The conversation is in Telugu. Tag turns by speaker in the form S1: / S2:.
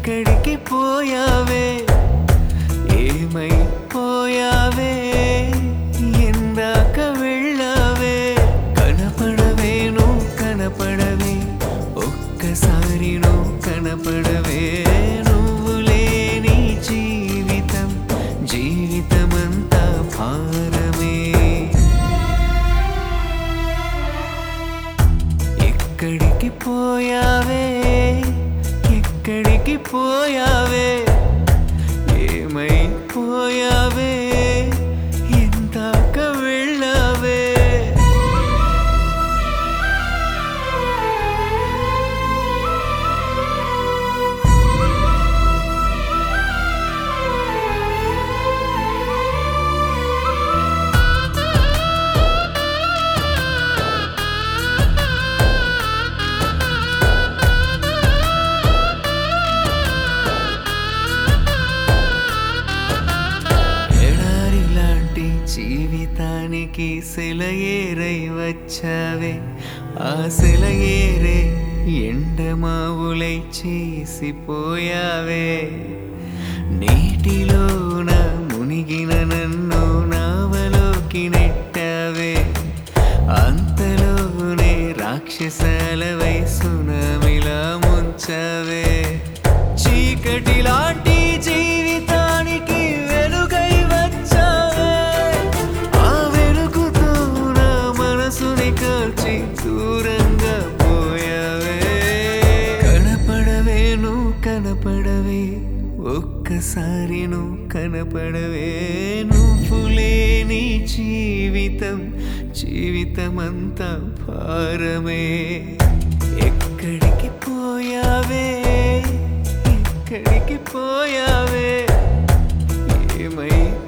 S1: ఎక్కడికి పోయావే ఏమైపోయావే ఎందాక వెళ్ళావే కనపడవేను కనపడవే ఒక్కసారి నువ్వు కనపడవే నువ్వు లేని జీవితం జీవితమంతా భారమే ఎక్కడికి పోయావే ఎక్కడికి పోయావే ఏమైపోయావే ఎందాక వెళ్ళావే ఎడారి లాంటి జీవితానికి సెలయేరై వచ్చావే ఆ సెలయేరే ఎండమావులై చేసిపోయావే నీటిలోన మునిగిన నన్ను నావలోకి నెట్టావే అంతలోనే రాక్షసాలవై సునామిలా ముంచావే చీకటి లాంటి జీవితానికి వెలుగై వచ్చావే ఆ వెలుగుతో నా మనసుని కాల్చి దూరంగా పోయావే కనపడవే నువ్వు కనపడవే ఒక్కసారి నువ్వు కనపడవే నువ్వు లేని జీవితం జీవితమంతా భారమే ఎక్కడికి పోయావే ఎక్కడికి పోయావే ఏమై